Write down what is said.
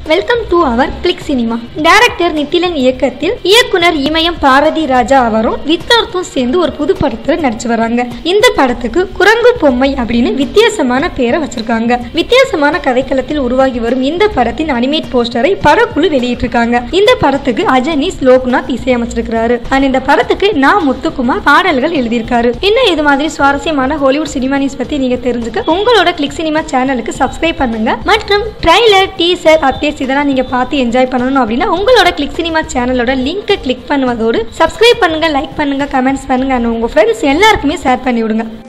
welcome to our click cinema director Nithilan இயக்கத்தில் இயக்குனர் இமயம் பாரதி ராஜா அவரும் வித்தார்த்தும் சேர்ந்து ஒரு புது படத்துல நடிச்சு வராங்க இந்த படத்துக்கு குரங்கு பொம்மை அப்படின்னு வித்தியாசமான பேரை வச்சிருக்காங்க வித்தியாசமான கதைக்களத்தில் உருவாகி வரும் இந்த படத்தின் அனிமேட் போஸ்டரை படக்குழு வெளியிட்டிருக்காங்க இந்த படத்துக்கு அஜனீஸ் லோக்நாத் இசையமைச்சிருக்கிறாரு அண்ட் இந்த படத்துக்கு நா முத்துக்குமார் பாடல்கள் எழுதியிருக்காரு இன்னும் இது மாதிரி சுவாரஸ்யமான ஹாலிவுட் சினிமா நியூஸ் பத்தி நீங்க தெரிஞ்சுக்க உங்களோட கிளிக் சினிமா சேனலுக்கு சப்ஸ்கிரைப் பண்ணுங்க மற்றும் ட்ரைலர் டீசர் அப்டேட்ஸ் இதெல்லாம் நீங்க பார்த்து என்ஜாய் பண்ணணும் அப்படின்னா உங்களோட கிளிக் சினிமா சேனலோட லிங்கை கிளிக் பண்ணுவதோடு சப்ஸ்கிரைப் பண்ணுங்க லைக் பண்ணுங்க கமெண்ட்ஸ் பண்ணுங்க and உங்க ஃப்ரெண்ட்ஸ் எல்லாருக்குமே ஷேர் பண்ணி விடுங்க